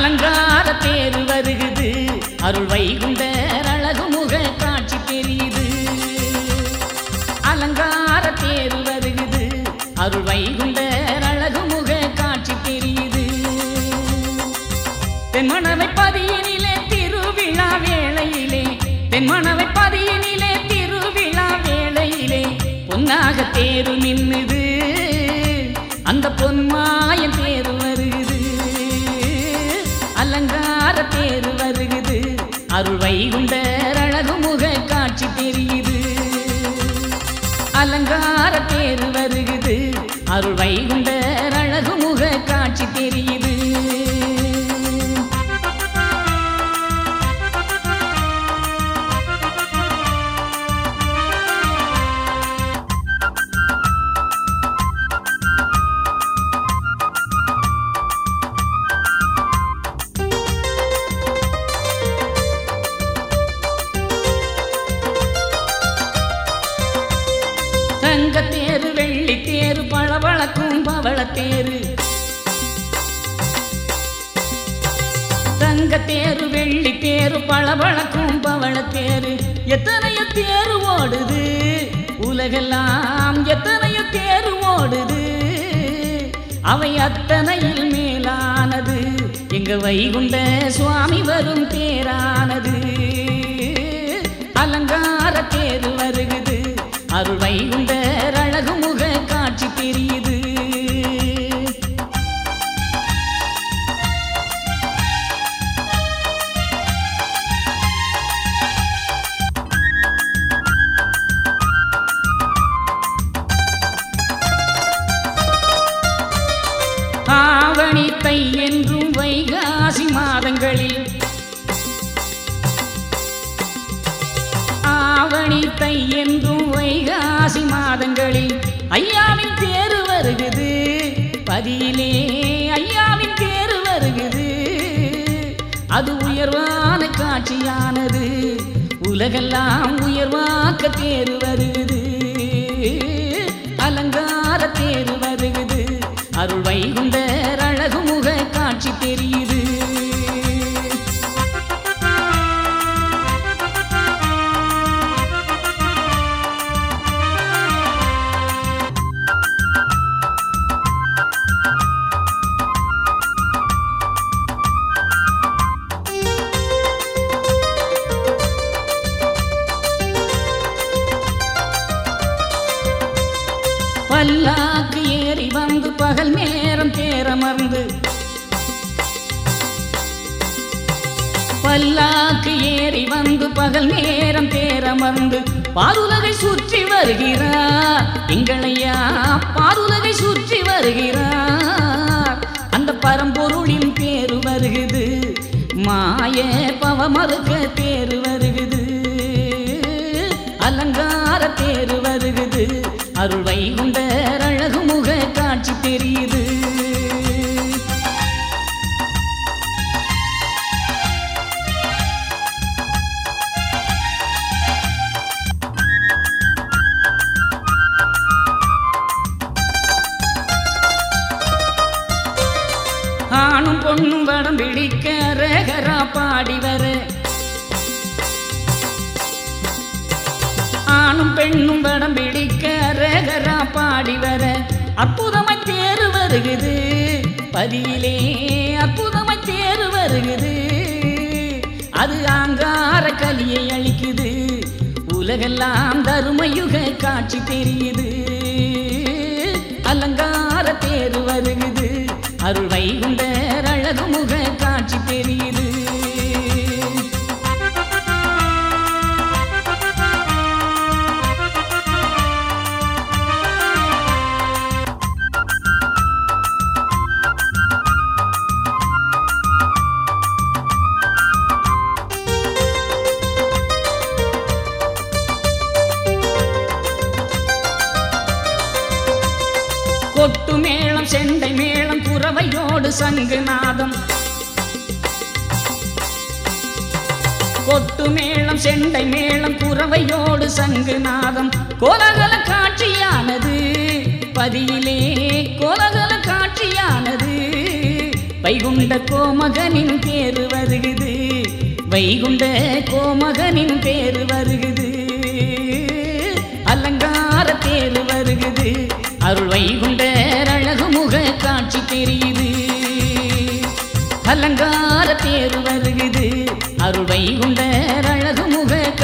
அலங்கார தேர் வருகுது அருள் வைகுண்டர் அழகு முக காட்சி தெரியுது அலங்கார தேர் வருகுது அருள் வைகுண்டர் அழகு முக காட்சி தெரியுது தென்மணவை பதியினிலே திருவிழா வேளையிலே தென்மணவை பதியினிலே திருவிழா வேளையிலே பொன்னாக தேரு நின்னுது அந்த பொன்மாயன் தேரு வருகுது அலங்கார தேரு வருகுது அருள் வைகுண்டர் அழகு முக காட்சி தெரியுது அலங்கார தேரு வருகுது அருள் வைகுண்டர் அழகு முக காட்சி தெரியுது தங்கத்தேரு வெள்ளித்தேரு பளபளக்கும் பவளத்தேரு தங்கத்தேரு வெள்ளித்தேரு பளபளக்கும் பவளத்தேரு எத்தனையோ தேரு ஓடுது உலகெல்லாம் எத்தனையோ தேரு ஓடுது அவை அத்தனையில் மேலானது எங்க வைகுண்ட சுவாமி வரும் தேரானது அலங்கார தேரு வருகுது அருள் வைகுண்டர் அழகு முக காட்சி தெரியுது ஆவணி தை என்றும் வைகாசி மாதங்களில் ஆவணி தை என்றும் வைகாசி மாதங்களில் ஐயாவின் தேரு வருகுது பதியிலே ஐயாவின் தேரு வருகுது அது உயர்வான காட்சியானது உலகெல்லாம் உயர்வாக்க தேரு வருகுது அலங்கார தேரு வருகுது அருள் வைகுண்டர் அழகு முக காட்சி தெரியுது பல்லாக்கு ஏறி வந்து பகல் நேரம் தேரமர்ந்து பல்லாக்கு ஏறி வந்து பகல் நேரம் தேரமர்ந்து பாருலகை சுற்றி வருகிறார் எங்களையா பாருலகை சுற்றி வருகிறார் அந்த பரம்பொருளின் பேரு வருகுது மாய பவமறுக்க தேரு வருகுது அலங்கார தேரு வருகுது அருள் வைகுண்டர் அழகு முக காட்சி தெரியுது ஆணும் பொண்ணும் வடம் பிடிக்க ரேகரா பாடி வர ஆணும் பெண்ணும் வடம் பிடிக்க ரேகரா பாடி வர அற்புதமாய் தேரு வருகுது பதியிலே அற்புதமாய் தேரு வருகுது அது ஆங்கார கலியை அழிக்குது உலகெல்லாம் தருமயுக காட்சி தெரியுது அலங்கார தேரு வருகுது அருள் வைகுண்டர் அழகு முக காட்சி தெரியுது கொட்டு மேளம் செண்டை மேளம் குறவையோடு சங்கு நாதம் கொட்டு மேளம் செண்டை மேளம் குறவையோடு சங்கு நாதம் கோலகல காட்சியானது பதியிலே கோலகல காட்சியானது வைகுண்ட கோமகனின் பேரு வருகுது வைகுண்ட கோமகனின் பேரு வருகுது அலங்கார தேரு வருகுது அருள் வைகுண்ட அழகு முக காட்சி தெரியுது அலங்கார தேரு வருகுது அருள் வைகுண்ட அழகு முக